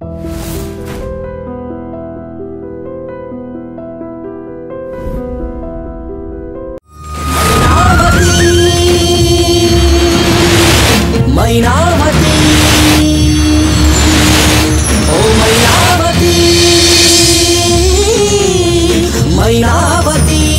మైనావతి ఓ మైనావతి మైనావతి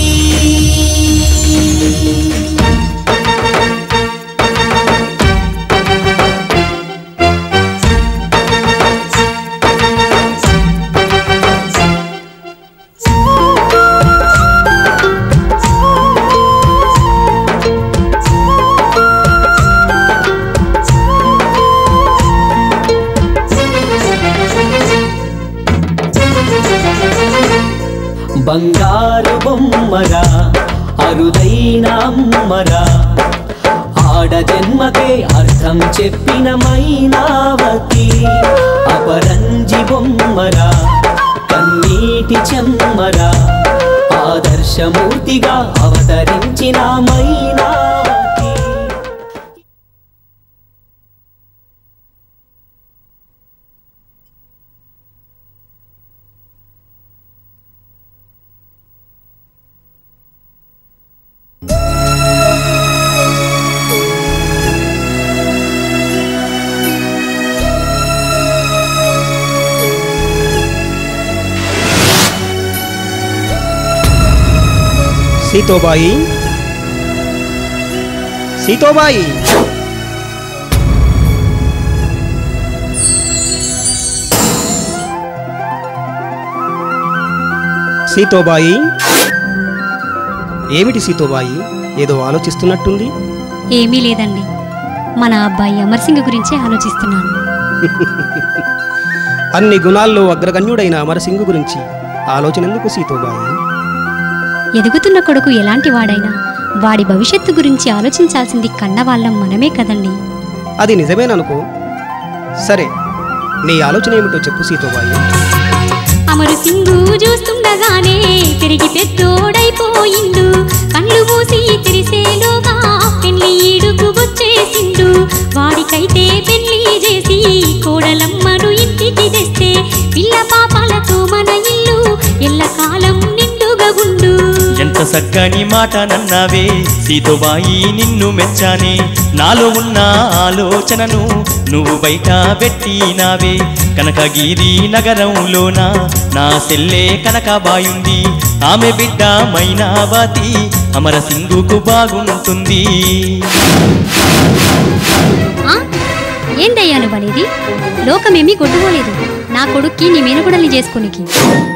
బంగారు బొమ్మరా అరుదైన అమ్మరా ఆడ జన్మకే అర్థం చెప్పిన మైనావతి అపరంజి బొమ్మరా కన్నీటి చెమ్మరా ఆదర్శమూర్తిగా అవతరించిన మైనావతి సీతోబాయి సీతోబాయి సీతోబాయి ఏమిటి సీతోబాయి ఏదో ఆలోచిస్తున్నట్టుంది ఏమీ లేదండి మన అబ్బాయి అమర్ సింగ్ గురించే ఆలోచిస్తున్నాను అన్ని గుణాల్లో అగ్రగణ్యుడైన అమరసింగు గురించి ఆలోచన ఎందుకు సీతోబాయి ఎదుగుతున్న కొడుకు ఎలాంటి వాడైనా వాడి భవిష్యత్తు గురించి ఆలోచించాల్సింది కన్నవాళ్ళం మనమే కదండి అది నిజమేననుకో సరే నీ ఆలోచన ఏమిటో చెప్పు సీతోబాయి అమరు సింగు చూస్తుండగానే తిరిగి పెద్దోడైపోయిండు కళ్ళు మూసి తెరిసేలోగా పెళ్లి ఈడుకు వచ్చేసిండు వాడికైతే పెళ్లి చేసి కోడలమ్మను ఇంటికి తెస్తే పిల్ల పాపాలతో మన ఇల్లు ఎల్లకాలం నిండుగా ఉండు ఎంత సక్కని మాట నన్నావే సీతోబాయి నిన్ను మెచ్చానే నాలో ఉన్న ఆలోచనను నువ్వు బయట పెట్టినావే కనకగిరి నగరంలోన నా సెల్లే కనకబాయుంది ఆమె బిడ్డ మైనావతి అమర సింగుకు బాగుంటుంది ఆ? ఏందయ్యా నువ్వు అనేది లోకమేమీ కొట్టుకోలేదు నా కొడుక్కి నీ మేనగొడల్ని చేసుకోనికి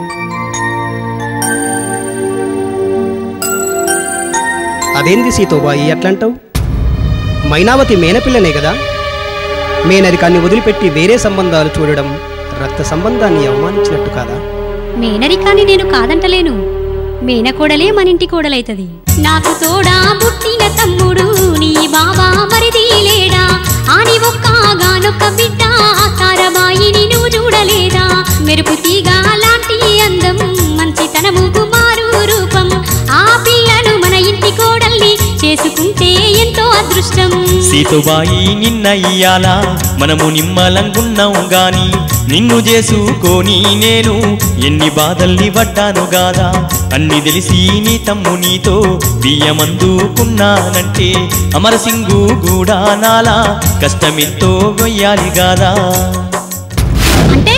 అదేంది సీతోబాయి అట్లంటావు మైనావతి మేనపిల్లనే కదా మేనరికాన్ని వదిలిపెట్టి వేరే సంబంధాలు చూడడం రక్త సంబంధాన్ని అవమానించినట్టు కాదా మేనరికాని నేను కాదంటలేను మేనకోడలే మనింటి కోడలైతది నాకు తోడా పుట్టిన తమ్ముడు నీ బాబా మరిది లేడా ఆని ఒక్కగానొక్క బిడ్డ తారబాయిని నువ్వు చూడలేదా మెరుపు తీగ లాంటి అందం మంచితనము కుమారు రూపం ఆ పిల్లను మన ఇంటి కోడల్ని చేసుకుంటే ఎంతో అదృష్టం సీతోబాయి నిన్న ఇయ్యాల మనము నిమ్మలంగున్నాం గాని నిన్ను చేసుకొని నేను ఎన్ని బాధల్ని పడ్డాను గాదా అన్ని తెలిసి నీ తమ్ము నీతో బియ్యమందుకున్నానంటే అమరసింగు కూడా నాలా కష్టమెంతో వెయ్యాలి గాదా అంటే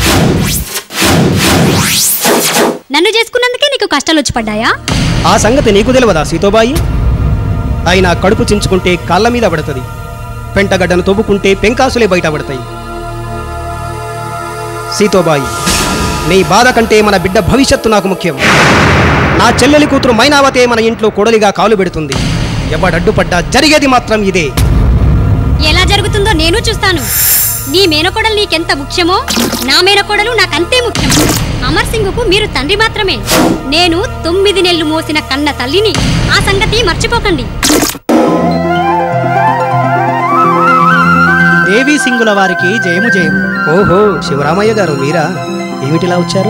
నన్ను చేసుకున్నందుకే నీకు కష్టాలు వచ్చి పడ్డాయా ఆ సంగతి నీకు తెలియదా సీతోబాయి అయినా కడుపు చించుకుంటే కాళ్ళ మీద పడుతుంది పెంటగడ్డను తవ్వుకుంటే పెంకాసులే బయట పడతాయి సీతోబాయి నీ బాధ కంటే మన బిడ్డ భవిష్యత్తు నాకు ముఖ్యం నా చెల్లెలి కూతురు మైనావతే మన ఇంట్లో కొడలిగా కాలు పెడుతుంది ఎవడడ్డుపడ్డా జరిగేది మాత్రం ఇదే ఎలా జరుగుతుందో నేను చూస్తాను నీ మేనకోడలు నీకెంత ముఖ్యమో నా మేనకోడలు నాకంతే ముఖ్యం అమర్ సింగ్కు మీరు తండ్రి మాత్రమే నేను తొమ్మిది నెలలు మోసిన కన్న తల్లిని ఆ సంగతి మర్చిపోకండి దేవీ సింగుల వారికి జయము జయము ఓహో శివరామయ్య గారు మీరా ఏమిటిలా వచ్చారు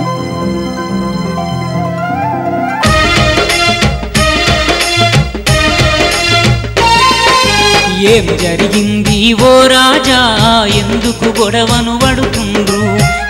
ఏం జరిగింది ఓ రాజా ఎందుకు గొడవను పడుతుండ్రు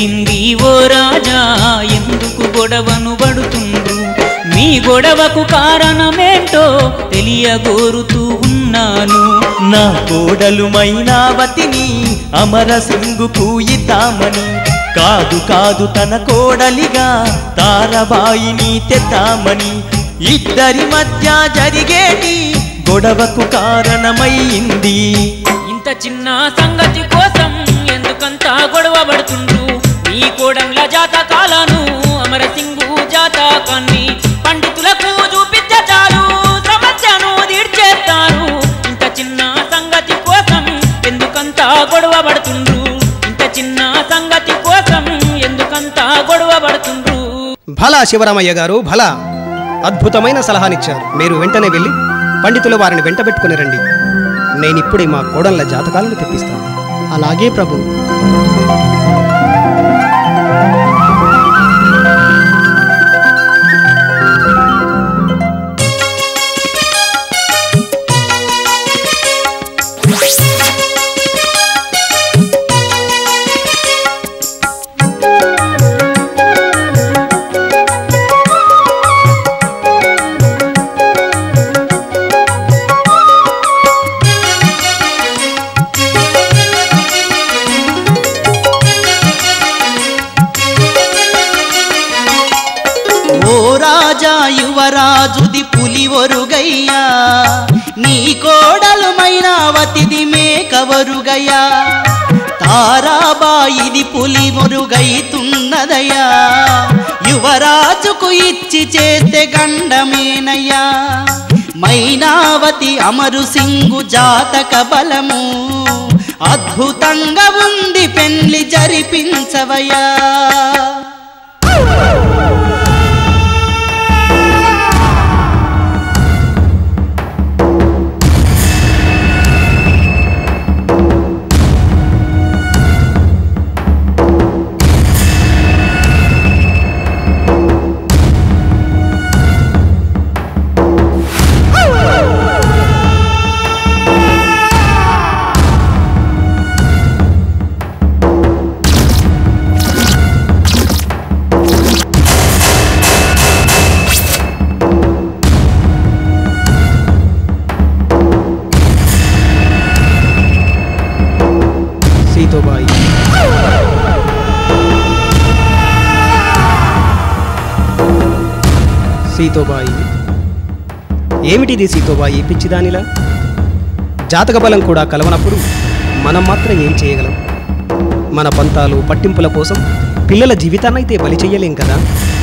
జరిగింది ఓ రాజా ఎందుకు గొడవను పడుతుండ్రు మీ గొడవకు కారణమేంటో తెలియగోరుతూ ఉన్నాను నా కోడలు మైనావతిని అమరసింగుకు ఇద్దామని కాదు కాదు తన కోడలిగా తారబాయిని తెద్దామని ఇద్దరి మధ్య జరిగేటి గొడవకు కారణమైంది ఇంత చిన్న సంగతి కోసం ఎందుకంత గొడవ పడుతుండ్రు మీ కోడంల జాతకాలను అమరసింగు జాతకాన్ని పండితులకు చూపించ చాలు సమస్యను తీర్చేస్తారు ఇంత చిన్న సంగతి కోసం ఎందుకంత గొడవ పడుతుండ్రు ఇంత చిన్న సంగతి కోసం ఎందుకంత గొడవ పడుతుండ్రు భలా శివరామయ్య గారు భలా అద్భుతమైన సలహానిచ్చారు మీరు వెంటనే వెళ్ళి పండితులు వారిని వెంట పెట్టుకుని రండి నేనిప్పుడే మా కోడళ్ళ జాతకాలను తెప్పిస్తాను అలాగే ప్రభు ఓ రాజా యువరాజుది పులి ఒరుగయ్యా నీ కోడలు మైనావతిది మేకవరుగయ్యా తారాబాయిది పులి ఒరుగైతున్నదయ్యా యువరాజుకు ఇచ్చి చేస్తే గండమేనయ్యా మైనావతి అమరు సింగు జాతక బలము అద్భుతంగా ఉంది పెళ్లి జరిపించవయ్యా సీతోబాయి సీతోబాయి ఏమిటిది సీతోబాయి పిచ్చిదానిలా జాతక బలం కూడా కలవనప్పుడు మనం మాత్రం ఏం చేయగలం మన పంతాలు పట్టింపుల కోసం పిల్లల జీవితాన్నైతే బలి చెయ్యలేం కదా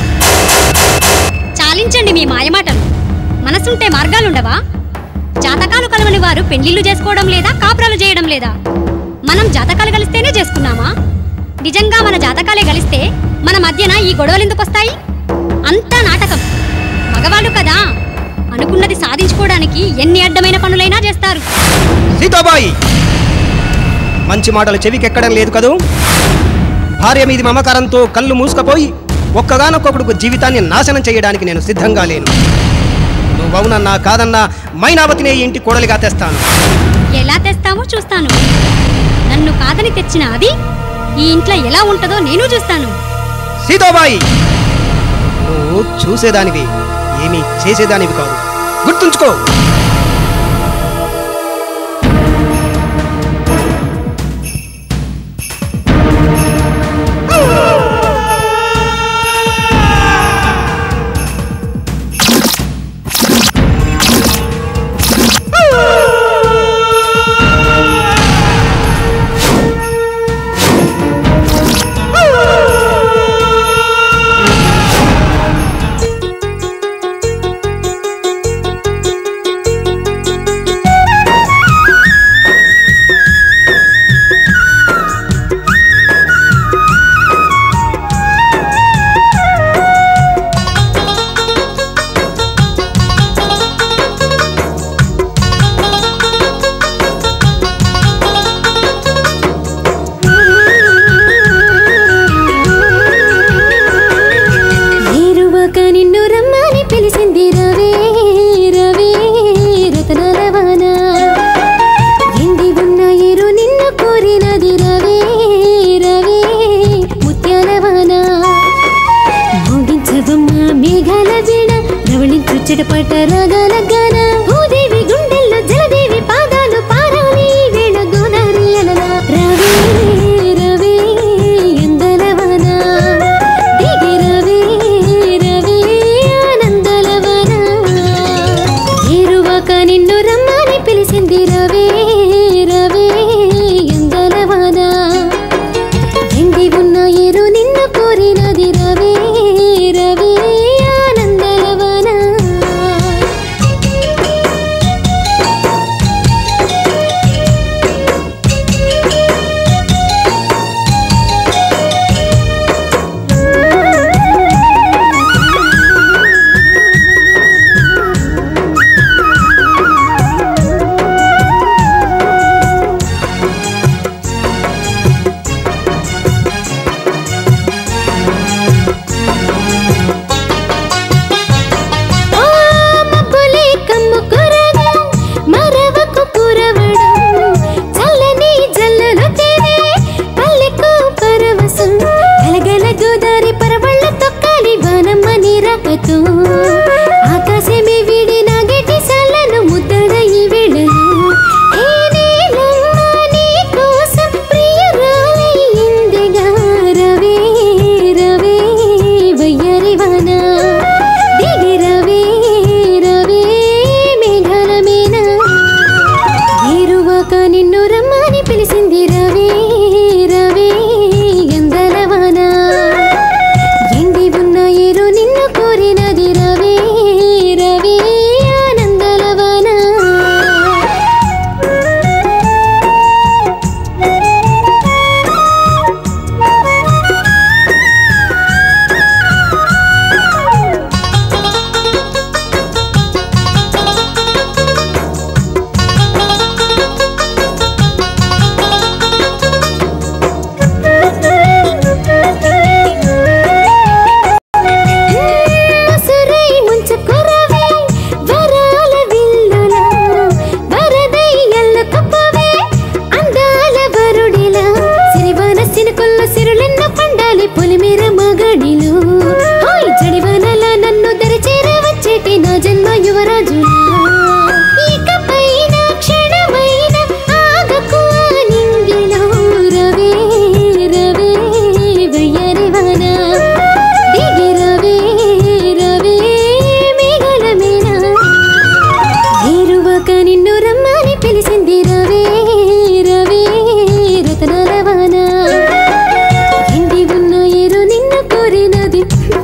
చాలించండి మీ మాయమాటలు మనసుంటే మార్గాలుండవా జాతకాలు కలవని వారు పెళ్లిళ్ళు చేసుకోవడం లేదా కాపురాలు చేయడం లేదా మనం జాతకాలు కలిస్తేనే చేసుకున్నామా నిజంగా మన జాతకాలే కలిస్తే మన మధ్యన ఈ గొడవలు ఎందుకు వస్తాయి అంతా నాటకం మగవాళ్ళు కదా అనుకున్నది సాధించుకోవడానికి ఎన్ని అడ్డమైన పనులైనా చేస్తారు సీతాబాయి మంచి మాటలు చెవికెక్కడం లేదు కదూ భార్య మీది మమకారంతో కళ్ళు మూసుకుపోయి ఒక్కగానొక్కొక్కడుకు జీవితాన్ని నాశనం చేయడానికి నేను సిద్ధంగా లేను నువ్వవునన్నా కాదన్నా మైనావతినే ఈ ఇంటి కోడలిగా తెస్తాను ఎలా తెస్తామో చూస్తాను నన్ను కాదని తెచ్చిన అది ఈ ఇంట్లో ఎలా ఉంటుందో నేను చూస్తాను సీతాబాయి నువ్వు చూసేదానివి ఏమీ చేసేదానివి కాదు గుర్తుంచుకో చిటపట రాగాల గాన భూదేవి గుండెల్లో జలదేవి పాదాలు పారాలి వేళ గోదారి అలల రవే రవే ఎందలవన దిగి రవే రవే ఆనందలవన ఏరువాక నిన్ను రమ్మని పిలిచింది రవే రవే ఎందలవన ఎండి ఉన్న ఏరు నిన్ను కోరినది రవే రవే ఆనందలవన ఓ మబ్బులే కమ్ము కురగా మరవకు కురవడం చల్లని జల్లులు తేవే పల్లెకు పరవశం గలగల గోదారి పరవళ్ళ తొక్కాలి వనమ్మ నీరకతో ఆకాశమే వీడి నాగటి సల్లను ముద్దడ ఈ వేళలో ఏ నీలమ్మ నీ కోసం ప్రియురాలై ఇందిగా రవే రవే వయ్యరి వన దిగి రవే రవే మేఘాల మీన ఏరువాక నిన్ను రమ్మని పిలిచింది రవే రవే ఎందలవన ఎండి ఉన్న ఏరు నిన్ను కోరినది రవే రవే ఆనందలవన సురై ముంచుకురవే వరాల విల్లుల వరదై ఎల్లుకుపోవే అందాల వరుడిలా సిరివాన సినుకుల్లో సిరులెన్న పండాలి పొలిమేర మగడిలో హాయ్ జడివానల నన్ను దరిచేర వచ్చేటి నా జన్మ యువరాజులా ఇకపైన క్షణమైన ఆగకు ఆ నింగిలో రవే రవే వయ్యరివన దిగి రవే రవే మేఘల మీన ఏరువాక నిన్ను రమ్మని పిలిచింది రవే రవే రతనాల వాన ఎండి ఉన్న ఏరు నిన్ను కోరినది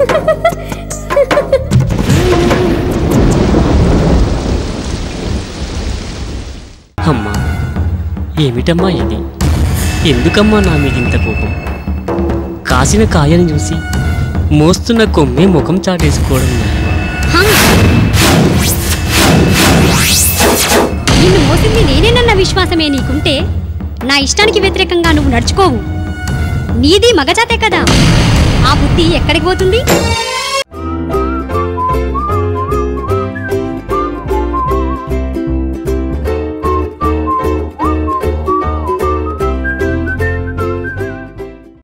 అమ్మా ఏమిటమ్మా ఇది ఎందుకమ్మా నా మీద ఇంత కోపం కాసిన కాయను చూసి మోస్తున్న కొమ్మే ముఖం చాటేసుకోవడం న్యాయమా? హా! నిన్ను మోసింది నేనేనన్న విశ్వాసమే నీకుంటే నా ఇష్టానికి వ్యతిరేకంగా నువ్వు నడుచుకోవు నీది మగజాతే కదా ఆ బుద్ధి ఎక్కడికి పోతుంది